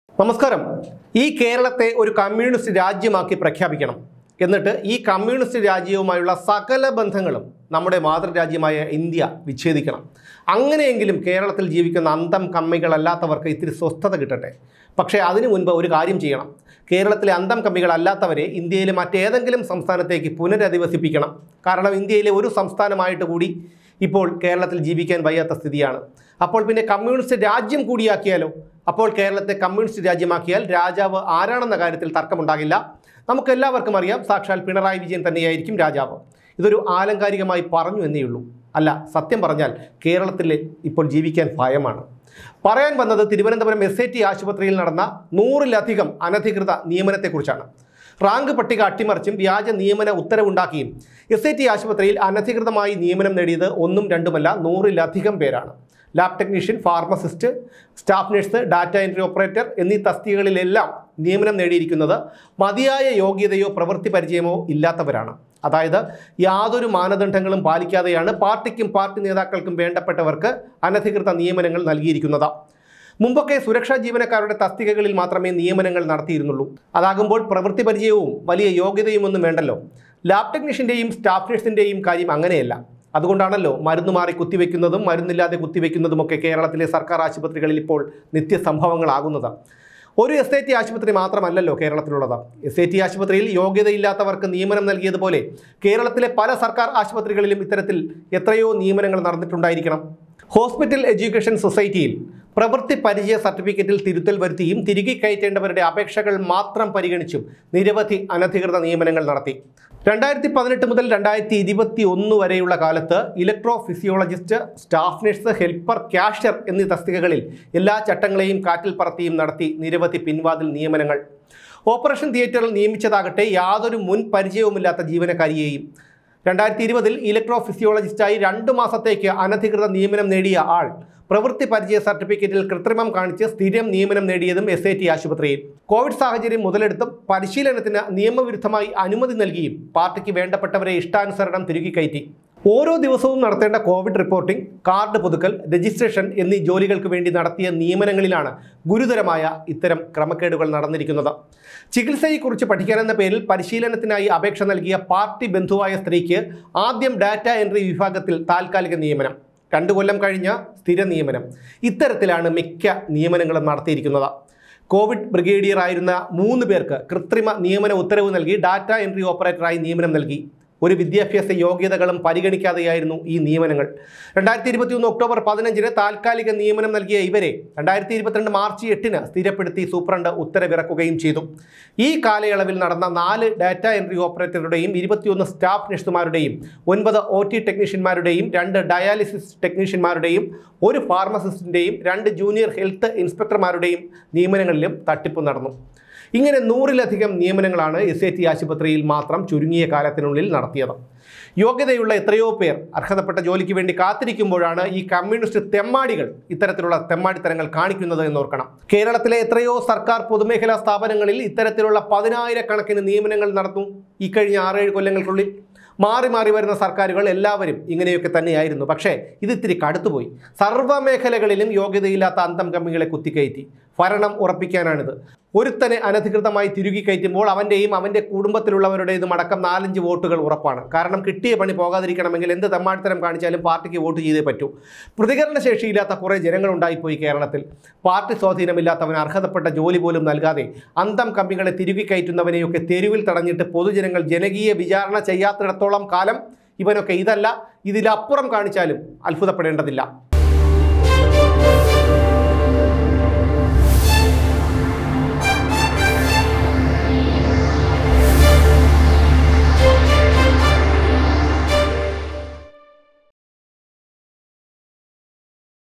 നമസ്കാരം ഈ കേരളത്തെ ഒരു കമ്മ്യൂണിസ്റ്റ് രാജ്യമാക്കി പ്രഖ്യാപിക്കണം എന്നിട്ട് ഈ കമ്മ്യൂണിസ്റ്റ് രാജ്യവുമായുള്ള സകല ബന്ധങ്ങളും നമ്മുടെ മാതൃരാജ്യമായ ഇന്ത്യ വിച്ഛേദിക്കണം അങ്ങനെയെങ്കിലും കേരളത്തിൽ ജീവിക്കുന്ന അന്തം കമ്മികളല്ലാത്തവർക്ക് ഇത്തിരി സ്വസ്ഥത കിട്ടട്ടെ പക്ഷേ അതിനു മുൻപ് ഒരു കാര്യം ചെയ്യണം കേരളത്തിലെ അന്തം കമ്മികളല്ലാത്തവരെ ഇന്ത്യയിലെ മറ്റേതെങ്കിലും സംസ്ഥാനത്തേക്ക് പുനരധിവസിപ്പിക്കണം കാരണം ഇന്ത്യയിലെ ഒരു സംസ്ഥാനമായിട്ട് കൂടി ഇപ്പോൾ കേരളത്തിൽ ജീവിക്കാൻ വയ്യാത്ത സ്ഥിതിയാണ് അപ്പോൾ പിന്നെ കമ്മ്യൂണിസ്റ്റ് രാജ്യം കൂടിയാക്കിയാലോ അപ്പോൾ കേരളത്തെ കമ്മ്യൂണിസ്റ്റ് രാജ്യമാക്കിയാൽ രാജാവ് ആരാണെന്ന കാര്യത്തിൽ തർക്കമുണ്ടാകില്ല നമുക്ക് എല്ലാവർക്കും അറിയാം സാക്ഷാൽ പിണറായി വിജയൻ തന്നെയായിരിക്കും രാജാവ് ഇതൊരു ആലങ്കാരികമായി പറഞ്ഞു എന്നേയുള്ളൂ അല്ല സത്യം പറഞ്ഞാൽ കേരളത്തിൽ ഇപ്പോൾ ജീവിക്കാൻ ഭയമാണ് പറയാൻ വന്നത് തിരുവനന്തപുരം എസ് ഐ ടി ആശുപത്രിയിൽ നടന്ന നൂറിലധികം അനധികൃത നിയമനത്തെക്കുറിച്ചാണ് റാങ്ക് പട്ടിക അട്ടിമറിച്ചും വ്യാജ നിയമന ഉത്തരവുണ്ടാക്കിയും എസ് ഐ ടി ആശുപത്രിയിൽ അനധികൃതമായി നിയമനം നേടിയത് ഒന്നും രണ്ടുമല്ല നൂറിലധികം പേരാണ് lab technician pharmacist staff nurse data entry operator എന്നീ തസ്തികകളിലെല്ലാം നിയമനം നേടിയിരിക്കുന്നത് മതിയായ യോഗ്യതയോ പ്രവൃത്തി പരിചയമോ ഇല്ലാത്തവരാണ് അതായത് യാതൊരു മാനദണ്ഡങ്ങളും പാലിക്കാതെയാണ് പാർട്ടിക്കും പാർട്ടി നേതാക്കൾക്കും വേണ്ടപ്പെട്ടവർക്ക് അനധികൃത നിയമനങ്ങൾ നൽകിയിരിക്കുന്നത് മുമ്പൊക്കെ സുരക്ഷാ ജീവനക്കാരുടെ തസ്തികകളിൽ മാത്രമേ നിയമനങ്ങൾ നടത്തിയിരുന്നുള്ളൂ അതാകുമ്പോൾ പ്രവൃത്തി പരിചയവും വലിയ യോഗ്യതയും ഒന്നും വേണ്ടല്ലോ ലാബ് ടെക്നീഷ്യൻ്റെയും സ്റ്റാഫ് നഴ്സിൻ്റെയും കാര്യം അങ്ങനെയല്ല അതുകൊണ്ടാണല്ലോ മരുന്ന് മാറി കുത്തിവെക്കുന്നതും മരുന്നില്ലാതെ കുത്തിവെക്കുന്നതുമൊക്കെ കേരളത്തിലെ സർക്കാർ ആശുപത്രികളിൽ ഇപ്പോൾ നിത്യസംഭവങ്ങളാകുന്നത് ഒരു എസ് ഐ ടി ആശുപത്രി മാത്രമല്ലല്ലോ കേരളത്തിലുള്ളത് എസ് ഐ ടി ആശുപത്രിയിൽ യോഗ്യതയില്ലാത്തവർക്ക് നിയമനം നൽകിയതുപോലെ കേരളത്തിലെ പല സർക്കാർ ആശുപത്രികളിലും ഇത്തരത്തിൽ എത്രയോ നിയമനങ്ങൾ നടന്നിട്ടുണ്ടായിരിക്കണം ഹോസ്പിറ്റൽ എഡ്യൂക്കേഷൻ സൊസൈറ്റിയിൽ പ്രവൃത്തി പരിചയ സർട്ടിഫിക്കറ്റിൽ തിരുത്തൽ വരുത്തിയും തിരികെ കയറ്റേണ്ടവരുടെ അപേക്ഷകൾ മാത്രം പരിഗണിച്ചും നിരവധി അനധികൃത നിയമനങ്ങൾ നടത്തി രണ്ടായിരത്തി പതിനെട്ട് മുതൽ രണ്ടായിരത്തി ഇരുപത്തി ഒന്ന് വരെയുള്ള കാലത്ത് electrophysiologist staff nurse helper cashier എന്നീ തസ്തികകളിൽ എല്ലാ ചട്ടങ്ങളെയും കാറ്റിൽ പറത്തിയും നടത്തി നിരവധി പിൻവാതിൽ നിയമനങ്ങൾ ഓപ്പറേഷൻ തിയേറ്ററിൽ നിയമിച്ചതാകട്ടെ യാതൊരു മുൻ പരിചയവുമില്ലാത്ത ജീവനക്കാരിയെയും രണ്ടായിരത്തി ഇരുപതിൽ ഇലക്ട്രോ ഫിസിയോളജിസ്റ്റായി രണ്ട് മാസത്തേക്ക് അനധികൃത നിയമനം നേടിയ ആൾ പ്രവൃത്തി പരിചയ സർട്ടിഫിക്കറ്റിൽ കൃത്രിമം കാണിച്ച് സ്ഥിരം നിയമനം നേടിയതും എസ് ഐ ടി ആശുപത്രിയിൽ കോവിഡ് സാഹചര്യം മുതലെടുത്തും പരിശീലനത്തിന് നിയമവിരുദ്ധമായി അനുമതി നൽകിയും പാർട്ടിക്ക് വേണ്ടപ്പെട്ടവരെ ഇഷ്ടാനുസരണം തിരുകി കയറ്റി ഓരോ ദിവസവും നടത്തേണ്ട കോവിഡ് റിപ്പോർട്ടിംഗ് കാർഡ് പുതുക്കൽ രജിസ്ട്രേഷൻ എന്നീ ജോലികൾക്ക് വേണ്ടി നടത്തിയ നിയമനങ്ങളിലാണ് ഗുരുതരമായ ഇത്തരം ക്രമക്കേടുകൾ നടന്നിരിക്കുന്നത് ചികിത്സയെക്കുറിച്ച് പഠിക്കാനെന്ന പേരിൽ പരിശീലനത്തിനായി അപേക്ഷ നൽകിയ പാർട്ടി ബന്ധുവായ സ്ത്രീക്ക് ആദ്യം ഡാറ്റ എൻട്രി വിഭാഗത്തിൽ താൽക്കാലിക നിയമനം രണ്ടു കൊല്ലം കഴിഞ്ഞ സ്ഥിര നിയമനം ഇത്തരത്തിലാണ് മിക്ക നിയമനങ്ങളും നടത്തിയിരിക്കുന്നത് കോവിഡ് ബ്രിഗേഡിയർ ആയിരുന്ന മൂന്ന് പേർക്ക് കൃത്രിമ നിയമന ഉത്തരവ് നൽകി ഡാറ്റ എൻട്രി ഓപ്പറേറ്ററായി നിയമനം നൽകി ഒരു വിദ്യാഭ്യാസ യോഗ്യതകളും പരിഗണിക്കാതെയായിരുന്നു ഈ നിയമനങ്ങൾ രണ്ടായിരത്തി ഇരുപത്തി ഒന്ന് ഒക്ടോബർ പതിനഞ്ചിന് താൽക്കാലിക നിയമനം നൽകിയ ഇവരെ രണ്ടായിരത്തി ഇരുപത്തിരണ്ട് മാർച്ച് എട്ടിന് സ്ഥിരപ്പെടുത്തി സൂപ്രണ്ട് ഉത്തരവിറക്കുകയും ചെയ്തു ഈ കാലയളവിൽ നടന്ന നാല് ഡാറ്റ എൻട്രി ഓപ്പറേറ്ററുടെയും ഇരുപത്തിയൊന്ന് സ്റ്റാഫ് നഴ്സുമാരുടെയും ഒൻപത് ഒ ടി ടെക്നീഷ്യന്മാരുടെയും രണ്ട് ഡയാലിസിസ് ടെക്നീഷ്യന്മാരുടെയും ഒരു ഫാർമസിസ്റ്റിൻ്റെയും രണ്ട് ജൂനിയർ ഹെൽത്ത് ഇൻസ്പെക്ടർമാരുടെയും നിയമനങ്ങളിലും തട്ടിപ്പ് നടന്നു ഇങ്ങനെ നൂറിലധികം നിയമനങ്ങളാണ് എസ് ഐ ടി ആശുപത്രിയിൽ മാത്രം ചുരുങ്ങിയ കാലത്തിനുള്ളിൽ നടത്തിയത് യോഗ്യതയുള്ള എത്രയോ പേർ അർഹതപ്പെട്ട ജോലിക്ക് വേണ്ടി കാത്തിരിക്കുമ്പോഴാണ് ഈ കമ്മ്യൂണിസ്റ്റ് തെമ്മാടികൾ ഇത്തരത്തിലുള്ള തെമ്മാടിത്തരങ്ങൾ കാണിക്കുന്നത് എന്നോർക്കണം കേരളത്തിലെ എത്രയോ സർക്കാർ പൊതുമേഖലാ സ്ഥാപനങ്ങളിൽ ഇത്തരത്തിലുള്ള പതിനായിരക്കണക്കിന് നിയമനങ്ങൾ നടന്നു ഈ കഴിഞ്ഞ ആറേഴ് കൊല്ലങ്ങൾക്കുള്ളിൽ മാറി മാറി വരുന്ന സർക്കാരുകൾ എല്ലാവരും ഇങ്ങനെയൊക്കെ തന്നെയായിരുന്നു പക്ഷേ ഇത് ഇത്തിരി കടുത്തുപോയി സർവ്വമേഖലകളിലും യോഗ്യതയില്ലാത്ത അന്തം കമ്മികളെ കുത്തിക്കയറ്റി ഭരണം ഉറപ്പിക്കാനാണിത് ഒരുത്തനെ അനധികൃതമായി തിരുകി കയറ്റുമ്പോൾ അവൻ്റെയും അവൻ്റെ കുടുംബത്തിലുള്ളവരുടേതും അടക്കം നാലഞ്ച് വോട്ടുകൾ ഉറപ്പാണ് കാരണം കിട്ടിയ പണി പോകാതിരിക്കണമെങ്കിൽ എന്ത് തെമ്മാടിത്തരം കാണിച്ചാലും പാർട്ടിക്ക് വോട്ട് ചെയ്തേ പറ്റൂ പ്രതികരണശേഷിയില്ലാത്ത കുറേ ജനങ്ങളുണ്ടായിപ്പോയി കേരളത്തിൽ പാർട്ടി സ്വാധീനമില്ലാത്തവന് അർഹതപ്പെട്ട ജോലി പോലും നൽകാതെ അന്തം കമ്മികളെ തിരുകി കയറ്റുന്നവനെയൊക്കെ തെരുവിൽ തടഞ്ഞിട്ട് പൊതുജനങ്ങൾ ജനകീയ വിചാരണ ചെയ്യാത്തിടത്തോളം കാലം ഇവനൊക്കെ ഇതല്ല ഇതിലപ്പുറം കാണിച്ചാലും അത്ഭുതപ്പെടേണ്ടതില്ല